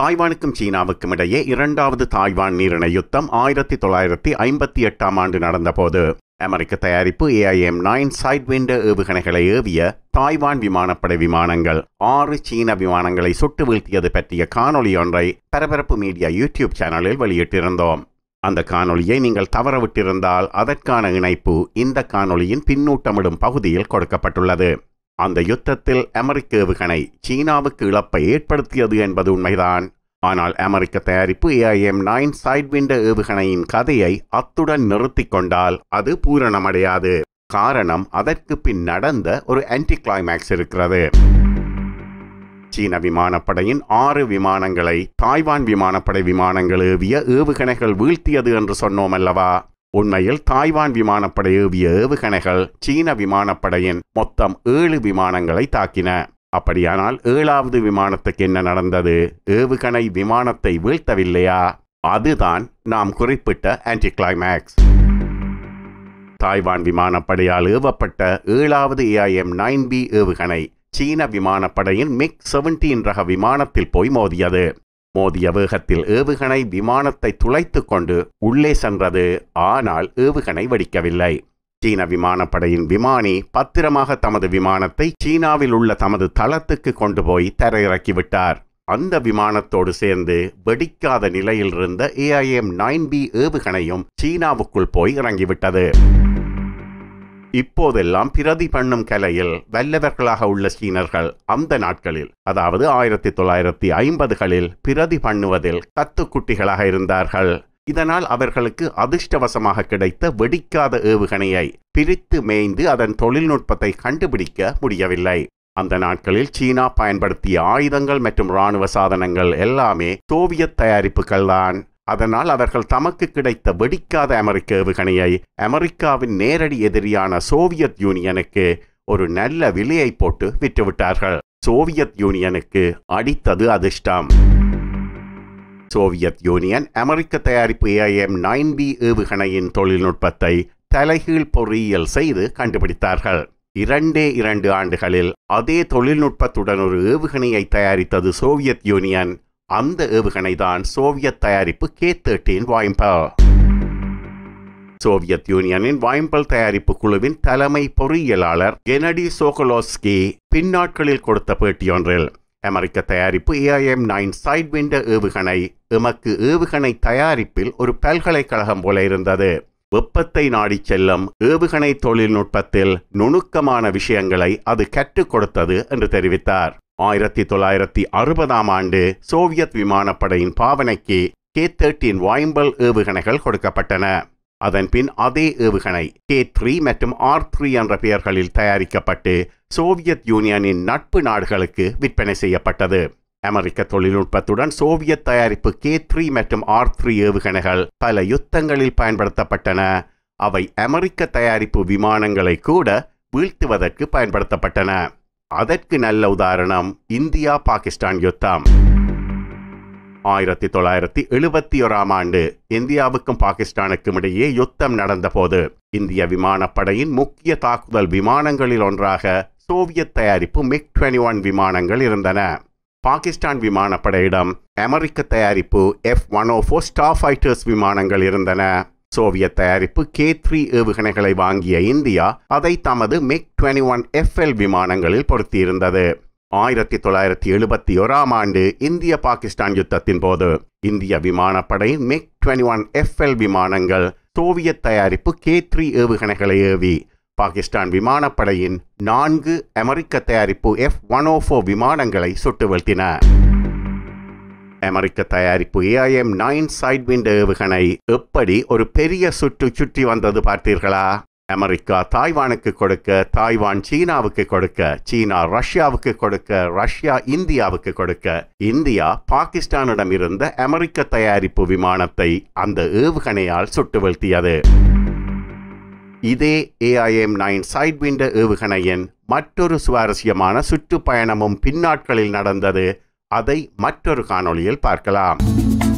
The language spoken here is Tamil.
தாய்வானுக்கும் சீனாவுக்கும் இடையே இரண்டாவது தாய்வான் நீரிணை யுத்தம் ஆயிரத்தி தொள்ளாயிரத்தி ஐம்பத்தி எட்டாம் ஆண்டு நடந்தபோது அமெரிக்க தயாரிப்பு ஏஐஎம் நைன் சைட்விண்ட் ஏவுகணைகளை ஏவிய தாய்வான் விமானப்படை விமானங்கள் ஆறு சீன விமானங்களை சுட்டு வீழ்த்தியது பற்றிய காணொளி ஒன்றை பரபரப்பு மீடியா யூடியூப் சேனலில் வெளியிட்டிருந்தோம் அந்த காணொளியை நீங்கள் தவறவிட்டிருந்தால் அதற்கான இணைப்பு இந்த காணொளியின் பின்னூட்டமிடும் பகுதியில் கொடுக்கப்பட்டுள்ளது அந்த யுத்தத்தில் அமெரிக்க ஏவுகணை சீனாவுக்கு இழப்பை ஏற்படுத்தியது என்பது உண்மைதான் ஆனால் அமெரிக்க தயாரிப்பு ஏஐஎம் நைன் சைட்விண்ட ஏவுகணையின் கதையை அத்துடன் நிறுத்திக் கொண்டால் அது பூரணமடையாது காரணம் அதற்கு பின் நடந்த ஒரு ஆன்டி கிளைமேக்ஸ் இருக்கிறது சீன விமானப்படையின் ஆறு விமானங்களை தாய்வான் விமானப்படை விமானங்கள் ஏவிய ஏவுகணைகள் வீழ்த்தியது என்று சொன்னோம் அல்லவா உண்மையில் தாய்வான் விமானப்படை ஏவிய ஏவுகணைகள் சீன விமானப்படையின் மொத்தம் ஏழு விமானங்களை தாக்கின அப்படியானால் ஏழாவது விமானத்துக்கு என்ன நடந்தது ஏவுகணை விமானத்தை வீழ்த்தவில்லையா அதுதான் நாம் குறிப்பிட்ட ஆன்டி கிளைமேக்ஸ் தாய்வான் விமானப்படையால் ஏவப்பட்ட ஏழாவது ஏஐஎம் நைன் பி ஏவுகணை சீன விமானப்படையின் மிக் செவன்டீன் ரக விமானத்தில் போய் மோதியது மோதிய வேகத்தில் ஏவுகணை விமானத்தை துளைத்து கொண்டு உள்ளே சென்றது ஆனால் ஏவுகணை வெடிக்கவில்லை சீன விமானப்படையின் விமானி பத்திரமாக தமது விமானத்தை சீனாவில் உள்ள தமது தளத்துக்கு கொண்டு போய் தரையிறக்கிவிட்டார் அந்த விமானத்தோடு சேர்ந்து வெடிக்காத நிலையில் இருந்த ஏஐஎம் நைன் பி ஏவுகணையும் சீனாவுக்குள் போய் இறங்கிவிட்டது இப்போதெல்லாம் பிரதி பண்ணும் கலையில் வல்லவர்களாக உள்ள சீனர்கள் அந்த நாட்களில் அதாவது ஆயிரத்தி தொள்ளாயிரத்தி ஐம்பதுகளில் பிரதி பண்ணுவதில் கத்துக்குட்டிகளாக இருந்தார்கள் இதனால் அவர்களுக்கு அதிர்ஷ்டவசமாக கிடைத்த வெடிக்காத ஏவுகணையை பிரித்து மேய்ந்து அதன் தொழில்நுட்பத்தை கண்டுபிடிக்க முடியவில்லை அந்த நாட்களில் சீனா பயன்படுத்திய ஆயுதங்கள் மற்றும் இராணுவ சாதனங்கள் எல்லாமே சோவியத் தயாரிப்புகள்தான் அதனால் அவர்கள் தமக்கு கிடைத்த வெடிக்காத அமெரிக்க ஏவுகணையை அமெரிக்காவின் நேரடி எதிரியான சோவியத் யூனியனுக்கு ஒரு நல்ல விலையை போட்டு விற்றுவிட்டார்கள் சோவியத் யூனியனுக்கு அடித்தது அதிர்ஷ்டம் சோவியத் யூனியன் அமெரிக்க தயாரிப்பு ஏஐஎம் நைன் பி ஏவுகணையின் தொழில்நுட்பத்தை தலைகீழ் பொறியியல் செய்து கண்டுபிடித்தார்கள் இரண்டே இரண்டு ஆண்டுகளில் அதே தொழில்நுட்பத்துடன் ஒரு ஏவுகணையை தயாரித்தது சோவியத் யூனியன் அந்த ஏவுகணை தான் சோவியத் தயாரிப்பு கே தேர்ட்டீன் வாய்ம்பல் சோவியத் யூனியனின் வாய்ம்பல் தயாரிப்பு குழுவின் தலைமை பொறியியலாளர் கெனடி சோகலோஸ்கி பின்னாட்களில் கொடுத்த பேட்டியொன்றில் அமெரிக்க தயாரிப்பு ஏஐஎம் நைன் சைட்விண்ட ஏவுகணை எமக்கு ஏவுகணை தயாரிப்பில் ஒரு பல்கலைக்கழகம் போல இருந்தது வெப்பத்தை நாடி செல்லும் ஏவுகணை தொழில்நுட்பத்தில் நுணுக்கமான விஷயங்களை அது கற்றுக் கொடுத்தது என்று தெரிவித்தார் ஆயிரத்தி தொள்ளாயிரத்தி அறுபதாம் ஆண்டு சோவியத் விமானப்படையின் பாவனைக்கு கே தேர்ட்டீன் வாய்ம்பல் ஏவுகணைகள் கொடுக்கப்பட்டன அதன்பின் அதே ஏவுகணை கே த்ரீ மற்றும் ஆர் த்ரீ என்ற பெயர்களில் தயாரிக்கப்பட்டு சோவியத் யூனியனின் நட்பு நாடுகளுக்கு விற்பனை செய்யப்பட்டது அமெரிக்க தொழில்நுட்பத்துடன் சோவியத் தயாரிப்பு கே த்ரீ மற்றும் ஆர் த்ரீ ஏவுகணைகள் பல யுத்தங்களில் பயன்படுத்தப்பட்டன அவை அமெரிக்க தயாரிப்பு விமானங்களை கூட வீழ்த்துவதற்கு பயன்படுத்தப்பட்டன அதற்கு நல்ல உதாரணம் இந்தியா பாகிஸ்தான் யுத்தம் ஆயிரத்தி தொள்ளாயிரத்தி எழுபத்தி ஓராம் ஆண்டு இந்தியாவுக்கும் பாகிஸ்தானுக்கும் இடையே யுத்தம் நடந்தபோது இந்திய விமானப்படையின் முக்கிய தாக்குதல் விமானங்களில் ஒன்றாக சோவியத் தயாரிப்பு மிக் டுவெண்டி ஒன் விமானங்கள் இருந்தன பாகிஸ்தான் விமானப்படையிடம் அமெரிக்க தயாரிப்பு F one O four star fighters விமானங்கள் இருந்தன சோவியத் தயாரிப்பு கே த்ரீ ஏவுகணைகளை வாங்கிய இந்தியா அதை தமது மிக் டுவெண்டி ஒன் எஃப்எல் விமானங்களில் பொருத்தியிருந்தது ஆயிரத்தி தொள்ளாயிரத்தி எழுபத்தி ஓராம் ஆண்டு இந்திய பாகிஸ்தான் யுத்தத்தின் போது இந்திய விமானப்படையின் மிக் டுவெண்டி ஒன் எஃப்எல் விமானங்கள் சோவியத் தயாரிப்பு கே த்ரீ ஏவுகணைகளை ஏவி பாகிஸ்தான் விமானப்படையின் நான்கு அமெரிக்க தயாரிப்பு எஃப் ஒன் ஓ ஃபோர் விமானங்களை சுட்டு வீழ்த்தின அமெரிக்க தயாரிப்பு ஏஐஎம் நைன் சைட்விண்ட் ஏவுகணை எப்படி ஒரு பெரிய சுற்று சுற்றி வந்தது பார்த்தீர்களா அமெரிக்கா தாய்வானுக்கு கொடுக்க தாய்வான் சீனாவுக்கு கொடுக்க சீனா ரஷ்யாவுக்கு கொடுக்க ரஷ்யா இந்தியாவுக்கு கொடுக்க இந்தியா பாகிஸ்தானிடம் இருந்த அமெரிக்க தயாரிப்பு விமானத்தை அந்த ஏவுகணையால் சுட்டு வீழ்த்தியது இதே ஏஐஎம் நைன் சைட்விண்ட ஏவுகணையின் மற்றொரு சுவாரஸ்யமான சுற்றுப்பயணமும் பின்னாட்களில் நடந்தது அதை மற்றொரு காணொளியில் பார்க்கலாம்